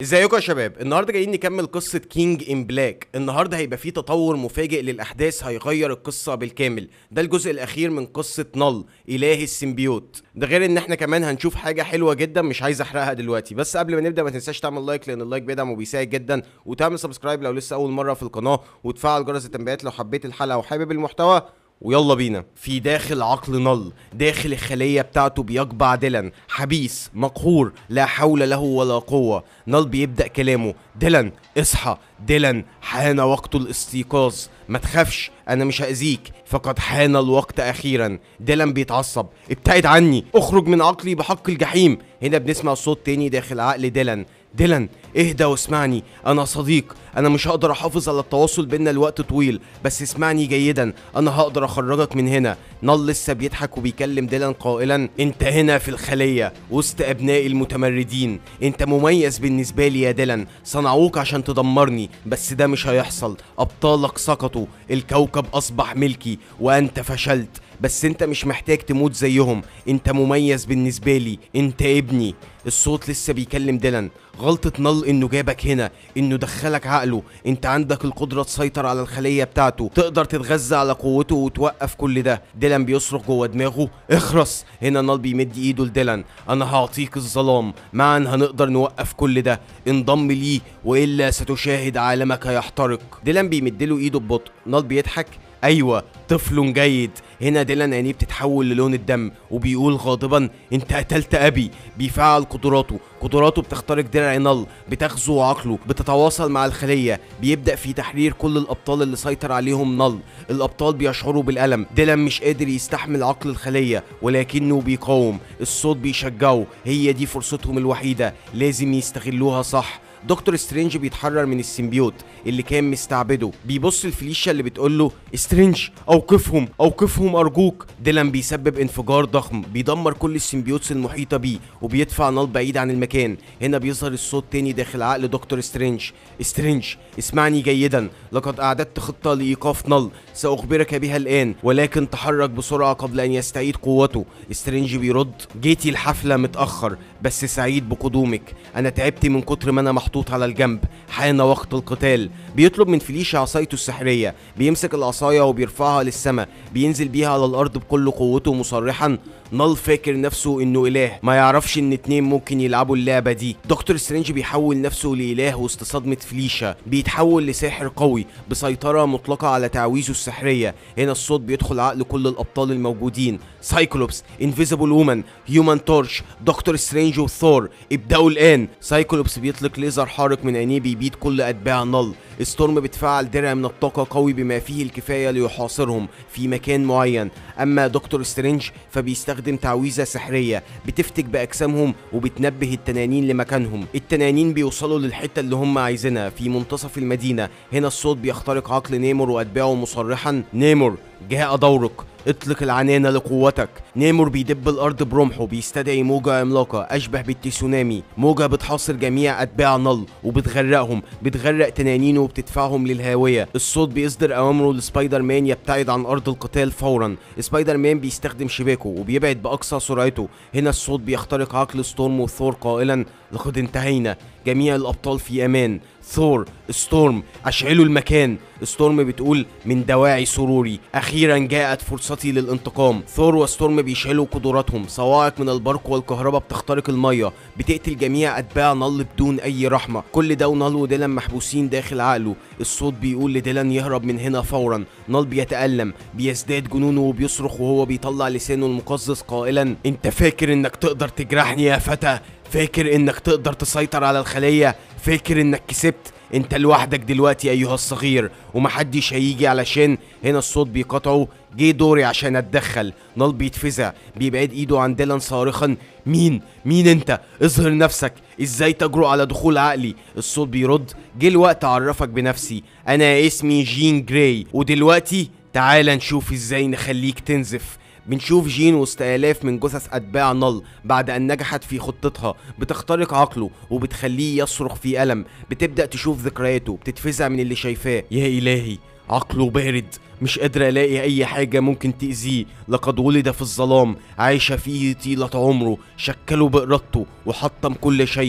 ازيكم يا شباب النهارده جايين نكمل قصه كينج ان بلاك النهارده هيبقى فيه تطور مفاجئ للاحداث هيغير القصه بالكامل ده الجزء الاخير من قصه نل اله السيمبيوت ده غير ان احنا كمان هنشوف حاجه حلوه جدا مش عايز احرقها دلوقتي بس قبل ما نبدا ما تنساش تعمل لايك لان اللايك بيدعم وبيساعد جدا وتعمل سبسكرايب لو لسه اول مره في القناه وتفعل جرس التنبيهات لو حبيت الحلقه وحابب المحتوى ويلا بينا في داخل عقل نل داخل الخلية بتاعته بيقبع ديلان حبيس مقهور لا حول له ولا قوة نل بيبدأ كلامه ديلان اصحى ديلان حان وقت الاستيقاظ ما تخافش انا مش هأذيك فقد حان الوقت اخيرا ديلان بيتعصب ابتعد عني اخرج من عقلي بحق الجحيم هنا بنسمع صوت تاني داخل عقل ديلان ديلان اهدى واسمعني انا صديق انا مش هقدر احافظ على التواصل بينا لوقت طويل بس اسمعني جيدا انا هقدر اخرجك من هنا نال لسه بيضحك وبيكلم ديلان قائلا انت هنا في الخلية وسط ابنائي المتمردين انت مميز بالنسبة لي يا ديلان صنعوك عشان تدمرني بس ده مش هيحصل ابطالك سقطوا الكوكب اصبح ملكي وانت فشلت بس انت مش محتاج تموت زيهم انت مميز بالنسبة لي انت ابني الصوت لسه بيكلم ديلان غلطة نل انه جابك هنا انه دخلك عقله انت عندك القدرة تسيطر على الخلية بتاعته تقدر تتغذى على قوته وتوقف كل ده ديلان بيصرخ جوه دماغه اخرس هنا نل بيمد ايده لديلان انا هعطيك الظلام معا هنقدر نوقف كل ده انضم لي والا ستشاهد عالمك يحترق ديلان بيمد له ايده ببطء نل بيضحك ايوه طفل جيد هنا ديلان عينيه بتتحول للون الدم وبيقول غاضبا انت قتلت ابي بيفعل قدراته قدراته بتخترق درع نل بتغزو عقله بتتواصل مع الخليه بيبدا في تحرير كل الابطال اللي سيطر عليهم نل الابطال بيشعروا بالالم ديلان مش قادر يستحمل عقل الخليه ولكنه بيقاوم الصوت بيشجعه هي دي فرصتهم الوحيده لازم يستغلوها صح دكتور سترينج بيتحرر من السيمبيوت اللي كان مستعبده بيبص لفليشا اللي بتقول له سترينج اوقفهم اوقفهم ارجوك ديلان بيسبب انفجار ضخم بيدمر كل السيمبيوتس المحيطه بيه وبيدفع نال بعيد عن المكان هنا بيظهر الصوت تاني داخل عقل دكتور سترينج سترينج اسمعني جيدا لقد اعددت خطه لايقاف نال ساخبرك بها الان ولكن تحرك بسرعه قبل ان يستعيد قوته سترينج بيرد جيتي الحفله متاخر بس سعيد بقدومك انا تعبت من كتر ما انا محطوط على الجنب حان وقت القتال بيطلب من فليشا عصايته السحريه بيمسك العصايه وبيرفعها للسماء بينزل بيها على الارض بكل قوته مصرحا نال فاكر نفسه انه اله ما يعرفش ان اتنين ممكن يلعبوا اللعبه دي دكتور سترينج بيحول نفسه لاله وسط صدمه فليشا بيتحول لساحر قوي بسيطره مطلقه على تعويذه السحريه هنا الصوت بيدخل عقل كل الابطال الموجودين سايكلوبس انفيزيبل وومن هيومن تورش دكتور سترينج وثور ابداوا الان سايكلوبس بيطلق ليزر حارق من عينيه بيبيد كل اتباع نل ستورم بتفعل درع من الطاقة قوي بما فيه الكفاية ليحاصرهم في مكان معين أما دكتور سترينج فبيستخدم تعويذة سحرية بتفتك بأجسامهم وبتنبه التنانين لمكانهم التنانين بيوصلوا للحتة اللي هم عايزينها في منتصف المدينة هنا الصوت بيخترق عقل نيمور وأتباعه مصرحا نيمور جاء دورك اطلق العنانة لقوتك نيمور بيدب الارض برمحه بيستدعي موجة عملاقة اشبه بالتسونامي موجة بتحاصر جميع اتباع نل وبتغرقهم بتغرق تنانينه وبتدفعهم للهاوية الصوت بيصدر اوامره لسبايدر مان يبتعد عن ارض القتال فورا سبايدر مان بيستخدم شباكه وبيبعد باقصى سرعته هنا الصوت بيخترق عقل ستورم وثور قائلا لقد انتهينا جميع الابطال في امان ثور ستورم اشعلوا المكان ستورم بتقول من دواعي سروري اخيرا جاءت فرصتي للانتقام ثور وستورم بيشعلوا قدراتهم صواعق من البرق والكهرباء بتخترق الميه بتقتل جميع اتباع نل بدون اي رحمه كل ده ونل وديلان محبوسين داخل عقله الصوت بيقول لديلان يهرب من هنا فورا نل بيتالم بيزداد جنونه وبيصرخ وهو بيطلع لسانه المقزز قائلا انت فاكر انك تقدر تجرحني يا فتى فاكر انك تقدر تسيطر على الخليه فاكر انك كسبت انت لوحدك دلوقتي ايها الصغير ومحدش هيجي علشان هنا الصوت بيقطعه جه دوري عشان اتدخل نال بيتفزع بيبعد ايده عن ديلان صارخا مين مين انت اظهر نفسك ازاي تجرؤ على دخول عقلي الصوت بيرد جه الوقت اعرفك بنفسي انا اسمي جين جراي ودلوقتي تعال نشوف ازاي نخليك تنزف بنشوف جين وسط آلاف من جثث أتباع نل بعد أن نجحت في خطتها بتخترق عقله وبتخليه يصرخ في ألم بتبدأ تشوف ذكرياته بتتفزع من اللي شايفاه يا إلهي عقله بارد مش قادر الاقي اي حاجة ممكن تأذيه لقد ولد في الظلام عاش فيه طيلة عمره شكله بإرادته وحطم كل شيء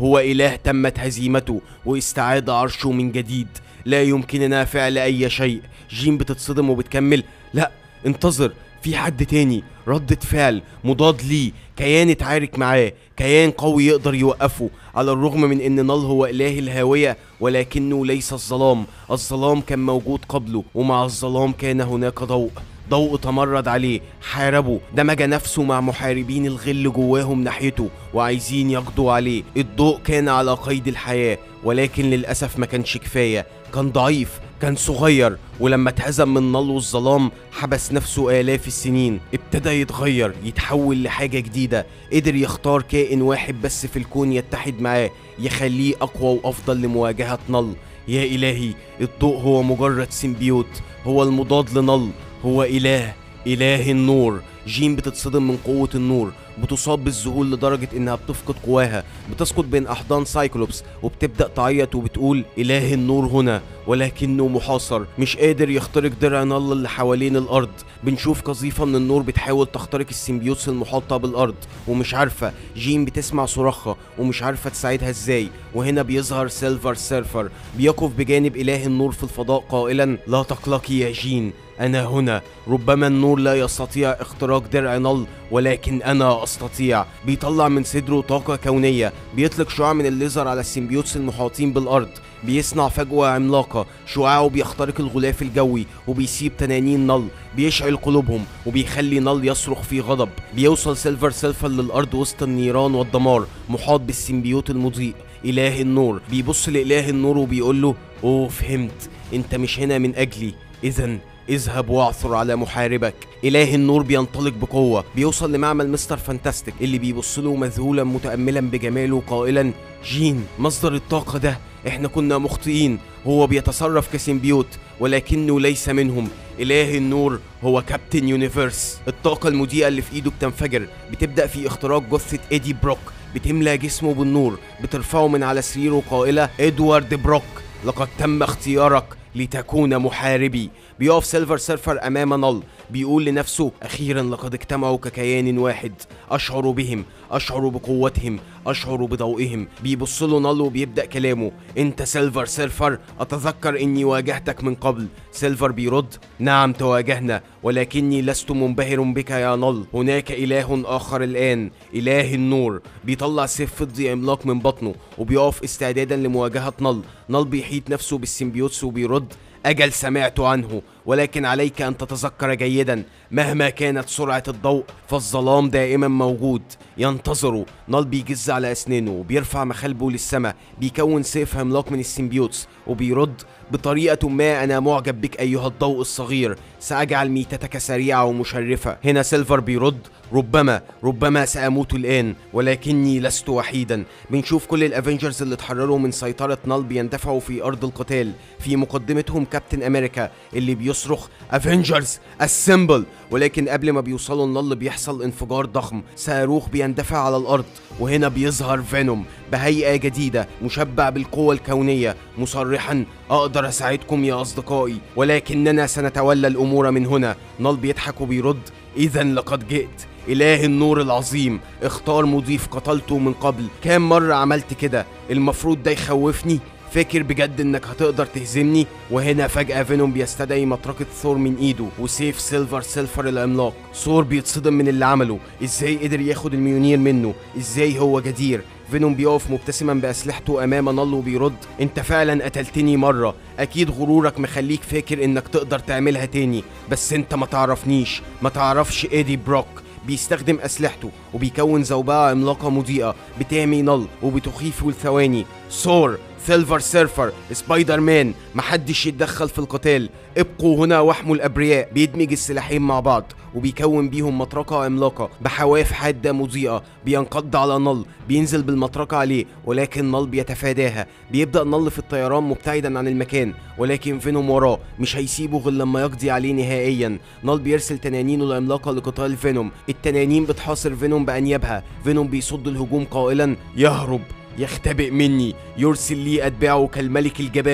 هو إله تمت هزيمته واستعاد عرشه من جديد لا يمكننا فعل أي شيء جين بتتصدم وبتكمل لا انتظر في حد تاني ردة فعل مضاد ليه كيان اتعارك معاه كيان قوي يقدر يوقفه على الرغم من ان نال هو اله الهاوية ولكنه ليس الظلام الظلام كان موجود قبله ومع الظلام كان هناك ضوء ضوء تمرد عليه حاربه دمج نفسه مع محاربين الغل جواهم ناحيته وعايزين يقضوا عليه الضوء كان على قيد الحياة ولكن للأسف ما كانش كفاية كان ضعيف كان صغير ولما اتهزم من نل والظلام حبس نفسه آلاف السنين ابتدى يتغير يتحول لحاجة جديدة قدر يختار كائن واحد بس في الكون يتحد معاه يخليه أقوى وأفضل لمواجهة نل يا إلهي الضوء هو مجرد سيمبيوت هو المضاد لنل هو إله إله النور جين بتتصدم من قوة النور بتصاب بالذهول لدرجة إنها بتفقد قواها بتسقط بين أحضان سايكلوبس وبتبدأ تعيط وبتقول إله النور هنا ولكنه محاصر مش قادر يخترق درع نل اللي حوالين الأرض بنشوف قذيفة من النور بتحاول تخترق السيمبيوتس المحاطة بالأرض ومش عارفة جين بتسمع صراخها ومش عارفة تساعدها ازاي وهنا بيظهر سيلفر سيرفر بيقف بجانب إله النور في الفضاء قائلا لا تقلقي يا جين أنا هنا ربما النور لا يستطيع اختراق درع نل ولكن أنا أستطيع بيطلع من صدره طاقة كونية بيطلق شعاع من الليزر على السيمبيوتس المحاطين بالأرض بيصنع فجوة عملاقة شعاعه بيخترق الغلاف الجوي وبيسيب تنانين نل بيشعل قلوبهم وبيخلي نل يصرخ في غضب بيوصل سيلفر سيلفر للأرض وسط النيران والدمار محاط بالسيمبيوت المضيء إله النور بيبص لإله النور وبيقول له أوه فهمت أنت مش هنا من أجلي إذا اذهب واعثر على محاربك اله النور بينطلق بقوه بيوصل لمعمل مستر فانتاستيك اللي بيبص له مذهولا متاملا بجماله قائلا جين مصدر الطاقه ده احنا كنا مخطئين هو بيتصرف كسيمبيوت ولكنه ليس منهم اله النور هو كابتن يونيفرس الطاقه المضيئه اللي في ايده بتنفجر بتبدا في اختراق جثه ايدي بروك بتملى جسمه بالنور بترفعه من على سريره قائله ادوارد بروك لقد تم اختيارك لتكون محاربي بيقف سيلفر سيرفر امام نل بيقول لنفسه اخيرا لقد اجتمعوا ككيان واحد اشعر بهم اشعر بقوتهم اشعر بضوئهم بيبص له نل وبيبدا كلامه انت سيلفر سيرفر اتذكر اني واجهتك من قبل سيلفر بيرد نعم تواجهنا ولكني لست منبهر بك يا نل هناك اله اخر الان اله النور بيطلع سيف فضي عملاق من بطنه وبيقف استعدادا لمواجهه نل نل بيحيط نفسه بالسيمبيوتس وبيرد أجل سمعت عنه ولكن عليك أن تتذكر جيدا مهما كانت سرعة الضوء فالظلام دائما موجود ينتظره نال بيجز على أسنانه وبيرفع مخالبه للسماء بيكون سيف عملاق من السيمبيوتس وبيرد بطريقة ما أنا معجب بك أيها الضوء الصغير سأجعل ميتتك سريعة ومشرفة هنا سيلفر بيرد ربما ربما سأموت الآن ولكني لست وحيدا بنشوف كل الافنجرز اللي اتحرروا من سيطرة نال بيندفعوا في أرض القتال في مقدمتهم كابتن أمريكا اللي بيصرخ افنجرز السيمبل ولكن قبل ما بيوصلوا النل بيحصل انفجار ضخم صاروخ بيندفع على الأرض وهنا بيظهر فينوم بهيئة جديدة مشبع بالقوة الكونية مصرحا أقدر أساعدكم يا أصدقائي ولكننا سنتولى الأمور من هنا نال بيضحك وبيرد إذا لقد جئت إله النور العظيم اختار مضيف قتلته من قبل كام مرة عملت كده المفروض ده يخوفني فاكر بجد انك هتقدر تهزمني وهنا فجأة فينوم بيستدعي مطرقة ثور من ايده وسيف سيلفر سيلفر العملاق ثور بيتصدم من اللي عمله ازاي قدر ياخد الميونير منه ازاي هو جدير فينوم بيقف مبتسما بأسلحته أمام نل وبيرد أنت فعلا قتلتني مرة أكيد غرورك مخليك فاكر إنك تقدر تعملها تاني بس أنت ما تعرفنيش ما تعرفش إيدي بروك بيستخدم أسلحته وبيكون زوبعة عملاقة مضيئة بتعمي نل وبتخيفه لثواني ثور سيلفر سيرفر سبايدر مان محدش يتدخل في القتال ابقوا هنا واحموا الابرياء بيدمج السلاحين مع بعض وبيكون بيهم مطرقة عملاقة بحواف حادة مضيئة بينقض على نل بينزل بالمطرقة عليه ولكن نل بيتفاداها بيبدأ نل في الطيران مبتعدا عن المكان ولكن فينوم وراه مش هيسيبه غير لما يقضي عليه نهائيا نل بيرسل تنانينه العملاقة لقتال فينوم التنانين بتحاصر فينوم بأنيابها فينوم بيصد الهجوم قائلا يهرب يختبئ مني يرسل لي أتباعه كالملك الجبان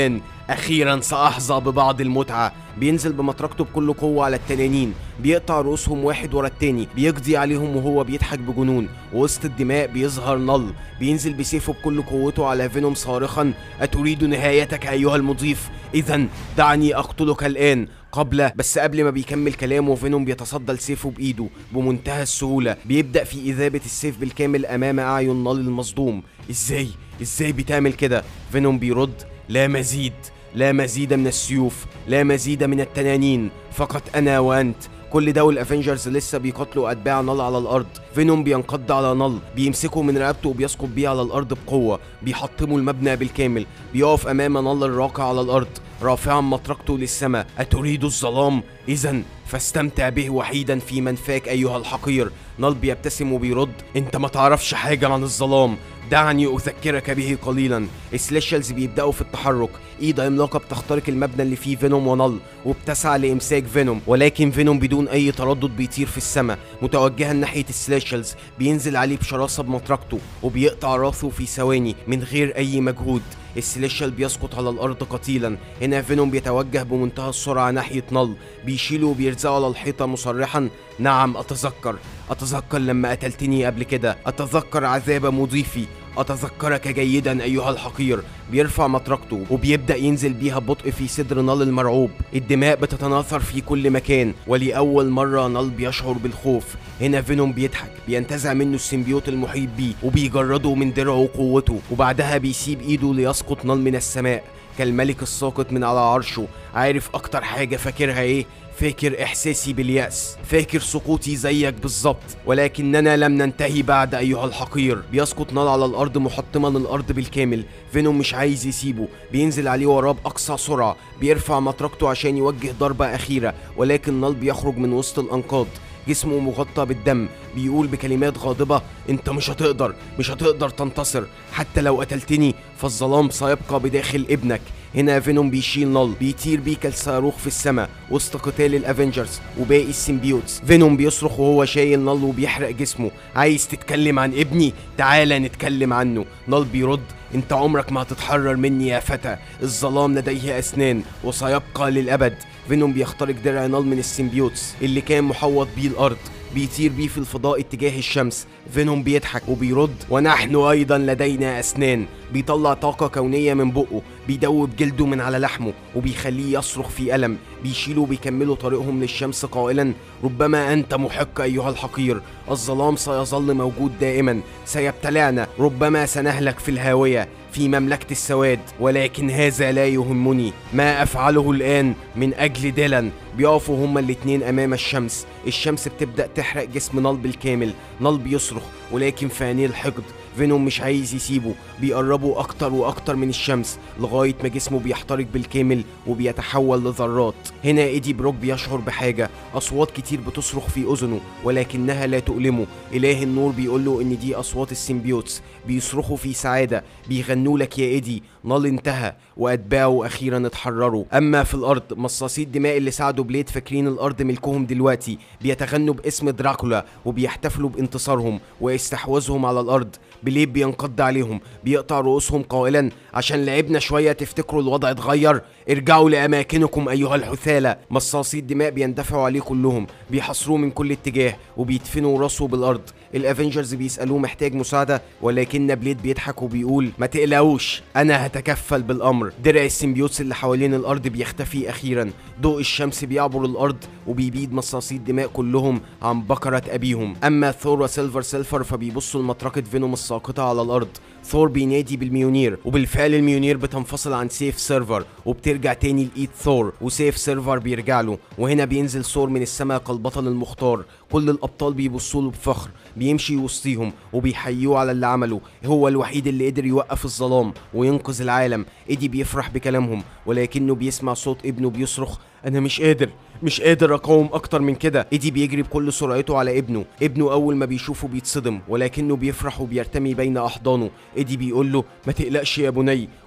اخيرا ساحظى ببعض المتعه بينزل بمطرقته بكل قوه على التنانين بيقطع رؤوسهم واحد ورا التاني بيقضي عليهم وهو بيضحك بجنون وسط الدماء بيظهر نل بينزل بسيفه بكل قوته على فينوم صارخا اتريد نهايتك ايها المضيف اذا دعني اقتلك الان قبل بس قبل ما بيكمل كلامه فينوم بيتصدى لسيفه بايده بمنتهى السهوله بيبدا في اذابه السيف بالكامل امام اعين نال المصدوم ازاي ازاي بتعمل كده فينوم بيرد لا مزيد لا مزيد من السيوف لا مزيد من التنانين فقط انا وانت كل ده والافنجرز لسه بيقاتلوا اتباع نال على الارض فينوم بينقض على نال بيمسكه من رقبته وبيسقط بيه على الارض بقوه بيحطموا المبنى بالكامل بيقف امام نال الراقع على الارض رافعا مطرقته للسماء اتريد الظلام اذا فاستمتع به وحيدا في منفاك ايها الحقير نال بيبتسم وبيرد انت ما تعرفش حاجه عن الظلام دعني اذكرك به قليلا السليشلز بيبداوا في التحرك ايد عملاقه بتخترق المبنى اللي فيه فينوم ونل وبتسعى لامساك فينوم ولكن فينوم بدون اي تردد بيطير في السماء متوجها ناحيه السليشلز بينزل عليه بشراسه بمطرقته وبيقطع راسه في ثواني من غير اي مجهود السليشال بيسقط على الارض قتيلا هنا فينوم بيتوجه بمنتهى السرعه ناحيه نل بيشيله وبيرزعه على الحيطه مصرحا نعم اتذكر اتذكر لما قتلتني قبل كده اتذكر عذاب مضيفي أتذكرك جيدا أيها الحقير بيرفع مطرقته وبيبدأ ينزل بيها ببطء في صدر نال المرعوب الدماء بتتناثر في كل مكان ولأول مرة نال بيشعر بالخوف هنا فينوم بيضحك بينتزع منه السيمبيوت المحيط بيه وبيجرده من درعه وقوته وبعدها بيسيب ايده ليسقط نال من السماء كالملك الساقط من على عرشه عارف اكتر حاجة فاكرها ايه فاكر احساسي باليأس فاكر سقوطي زيك بالظبط ولكننا لم ننتهي بعد ايها الحقير بيسقط نال على الارض محطما الارض بالكامل فينوم مش عايز يسيبه بينزل عليه وراه باقصى سرعه بيرفع مطرقته عشان يوجه ضربه اخيره ولكن نال بيخرج من وسط الانقاض جسمه مغطى بالدم بيقول بكلمات غاضبة انت مش هتقدر مش هتقدر تنتصر حتى لو قتلتني فالظلام سيبقى بداخل ابنك هنا فينوم بيشيل نال بيطير بيه كالصاروخ في السماء وسط قتال الافنجرز وباقي السيمبيوتس فينوم بيصرخ وهو شايل نال وبيحرق جسمه عايز تتكلم عن ابني تعالى نتكلم عنه نال بيرد انت عمرك ما هتتحرر مني يا فتى الظلام لديه اسنان وسيبقى للابد فينوم بيخترق درع نال من السيمبيوتس اللي كان محوط بيه الارض بيطير بيه في الفضاء اتجاه الشمس فينوم بيضحك وبيرد ونحن ايضا لدينا اسنان بيطلع طاقه كونيه من بقه بيدوب جلده من على لحمه وبيخليه يصرخ في الم بيشيلوا وبيكملوا طريقهم للشمس قائلا ربما انت محق ايها الحقير الظلام سيظل موجود دائما سيبتلعنا ربما سنهلك في الهاويه في مملكة السواد ولكن هذا لا يهمني ما أفعله الآن من أجل ديلان بيقفوا هما الاتنين أمام الشمس الشمس بتبدأ تحرق جسم نال بالكامل نال بيصرخ ولكن في عينيه الحقد فينوم مش عايز يسيبه بيقربوا أكتر وأكتر من الشمس لغاية ما جسمه بيحترق بالكامل وبيتحول لذرات هنا إيدي بروك بيشعر بحاجة أصوات كتير بتصرخ في أذنه ولكنها لا تؤلمه إله النور بيقول له إن دي أصوات السيمبيوتس بيصرخوا في سعادة بيغنوا لك يا إيدي نال انتهى وأتباعه أخيرا اتحرروا أما في الأرض مصاصي الدماء اللي ساعدوا بليد فاكرين الأرض ملكهم دلوقتي بيتغنوا باسم دراكولا وبيحتفلوا بانتصارهم واستحواذهم على الأرض بليد بينقض عليهم بيقطع رؤوسهم قائلا عشان لعبنا شوية تفتكروا الوضع اتغير ارجعوا لأماكنكم أيها الحثالة مصاصي الدماء بيندفعوا عليه كلهم بيحاصروه من كل اتجاه وبيدفنوا راسه بالأرض الافنجرز بيسألوه محتاج مساعدة ولكن بليد بيضحك وبيقول ما تقلقوش أنا هتكفل بالأمر درع السيمبيوتس اللي حوالين الأرض بيختفي أخيرا ضوء الشمس بيعبر الأرض وبيبيد مصاصي الدماء كلهم عن بكرة أبيهم أما ثور وسيلفر سيلفر فبيبصوا لمطرقة فينوم الساقطة على الأرض ثور بينادي بالميونير وبالفعل الميونير بتنفصل عن سيف سيرفر وبترجع تاني لإيد ثور وسيف سيرفر بيرجع له وهنا بينزل ثور من السماء كالبطل المختار كل الأبطال بيبصوا له بفخر بيمشي وسطيهم وبيحيوه على اللي عمله هو الوحيد اللي قدر يوقف الظلام وينقذ العالم ايدي بيفرح بكلامهم ولكنه بيسمع صوت ابنه بيصرخ انا مش قادر مش قادر اقاوم اكتر من كده ايدي بيجري بكل سرعته على ابنه ابنه اول ما بيشوفه بيتصدم ولكنه بيفرح وبيرتمي بين احضانه ايدي بيقول له ما تقلقش يا بني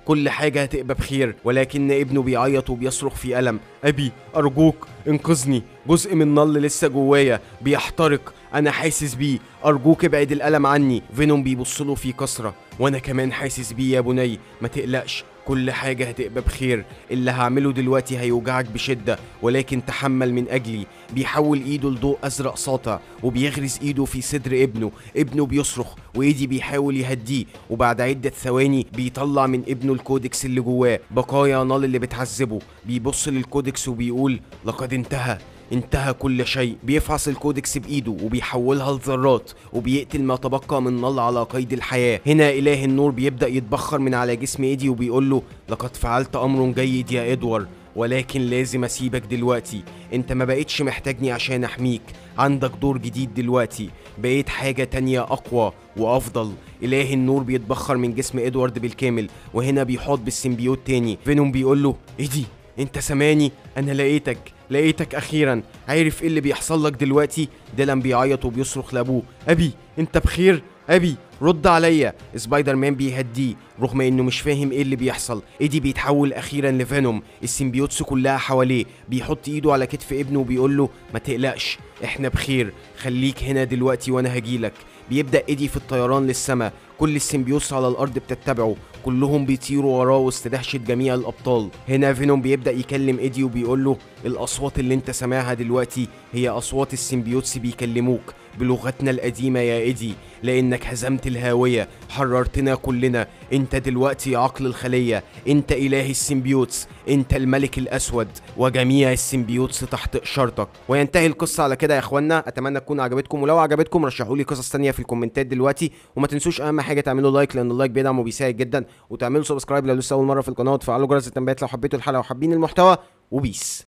كل حاجة هتبقى بخير ولكن ابنه بيعيط وبيصرخ في ألم أبي أرجوك انقذني جزء من نل لسه جوايا بيحترق أنا حاسس بيه أرجوك ابعد الألم عني فينوم بيبصله في كسرة وأنا كمان حاسس بيه يا بني ما تقلقش كل حاجة هتبقى بخير اللي هعمله دلوقتي هيوجعك بشدة ولكن تحمل من أجلي بيحول إيده لضوء أزرق ساطع وبيغرس إيده في صدر ابنه ابنه بيصرخ وإيدي بيحاول يهديه وبعد عدة ثواني بيطلع من ابنه الكودكس اللي جواه بقايا نال اللي بتعذبه بيبص للكودكس وبيقول لقد انتهى انتهى كل شيء بيفحص الكودكس بايده وبيحولها لذرات وبيقتل ما تبقى من نل على قيد الحياه هنا اله النور بيبدا يتبخر من على جسم ايدي وبيقول له لقد فعلت امر جيد يا ادوار ولكن لازم اسيبك دلوقتي انت ما بقتش محتاجني عشان احميك عندك دور جديد دلوقتي بقيت حاجة تانية أقوى وأفضل إله النور بيتبخر من جسم إدوارد بالكامل وهنا بيحاط بالسيمبيوت تاني فينوم بيقول له إيدي انت سامعني انا لقيتك لقيتك اخيرا عارف ايه اللي بيحصل لك دلوقتي ديلان بيعيط وبيصرخ لابوه ابي انت بخير ابي رد عليا سبايدر مان بيهديه رغم انه مش فاهم ايه اللي بيحصل ايدي بيتحول اخيرا لفينوم السيمبيوتس كلها حواليه بيحط ايده على كتف ابنه وبيقول له ما تقلقش احنا بخير خليك هنا دلوقتي وانا هجيلك بيبدا ايدي في الطيران للسماء كل السيمبيوتس على الارض بتتبعه كلهم بيطيروا وراه وسط دهشه جميع الابطال هنا فينوم بيبدا يكلم ايدي وبيقول له الاصوات اللي انت سامعها دلوقتي هي اصوات السيمبيوتس بيكلموك بلغتنا القديمه يا ايدي لانك هزمت الهاويه حررتنا كلنا انت دلوقتي عقل الخليه انت اله السيمبيوتس انت الملك الاسود وجميع السيمبيوتس تحت اشارتك وينتهي القصه على كده يا اخوانا اتمنى تكون عجبتكم ولو عجبتكم رشحوا لي قصص تانية في الكومنتات دلوقتي وما تنسوش اهم حاجه تعملوا لايك لان اللايك بيدعم وبيساعد جدا وتعملوا سبسكرايب لو لسه اول مره في القناه وتفعلوا جرس التنبيهات لو حبيتوا الحلقه وحابين المحتوى وبيس